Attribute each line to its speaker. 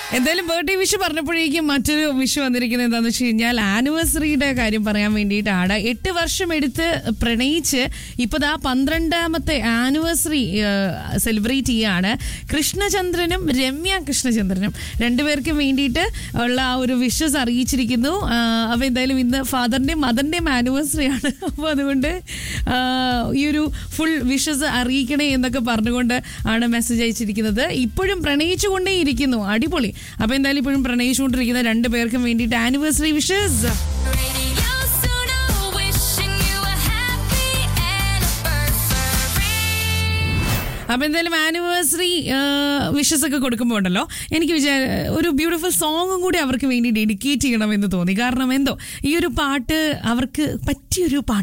Speaker 1: എന്തായാലും birthday wish പറഞ്ഞപ്പോഴേക്കും മറ്റൊരു wish വന്നിരിക്കുന്നത് എന്താണെന്ന് വെച്ച് കഴിഞ്ഞാൽ ആനിവേഴ്സറിയുടെ കാര്യം പറയാൻ വേണ്ടിയിട്ടാണ് എട്ട് വർഷം എടുത്ത് പ്രണയിച്ച് ഇപ്പോൾ ദാ പന്ത്രണ്ടാമത്തെ ആനിവേഴ്സറി സെലിബ്രേറ്റ് ചെയ്യാണ് കൃഷ്ണചന്ദ്രനും രമ്യ കൃഷ്ണചന്ദ്രനും രണ്ടുപേർക്കും വേണ്ടിയിട്ട് ഉള്ള ആ ഒരു വിഷസ് അറിയിച്ചിരിക്കുന്നു അപ്പോൾ എന്തായാലും ഇന്ന് ഫാദറിൻ്റെയും മദറിൻ്റെയും ആനിവേഴ്സറി ആണ് അപ്പോൾ അതുകൊണ്ട് ആ, ഈ ഒരു ഫുൾ വിഷസ് അറിയിക്കണേ എന്നൊക്കെ പറഞ്ഞുകൊണ്ട് ആണ് മെസ്സേജ് അയച്ചിരിക്കുന്നത് ഇപ്പോഴും പ്രണയിച്ചുകൊണ്ടേയിരിക്കുന്നു അടിപൊളി അപ്പൊ എന്തായാലും ഇപ്പോഴും പ്രണയിച്ചുകൊണ്ടിരിക്കുന്ന രണ്ടു പേർക്കും വേണ്ടിയിട്ട് anniversary wishes
Speaker 2: Radio Suno, wishing you a happy anniversary.
Speaker 1: അപ്പൊ എന്തായാലും ആനിവേഴ്സറി വിഷസ് ഒക്കെ കൊടുക്കുമ്പോൾ ഉണ്ടല്ലോ എനിക്ക് വിചാര ഒരു ബ്യൂട്ടിഫുൾ സോങ്ങും കൂടി അവർക്ക് വേണ്ടി ഡെഡിക്കേറ്റ് ചെയ്യണമെന്ന് തോന്നി കാരണം എന്തോ ഈ ഒരു പാട്ട് അവർക്ക് പറ്റിയൊരു പാട്ട്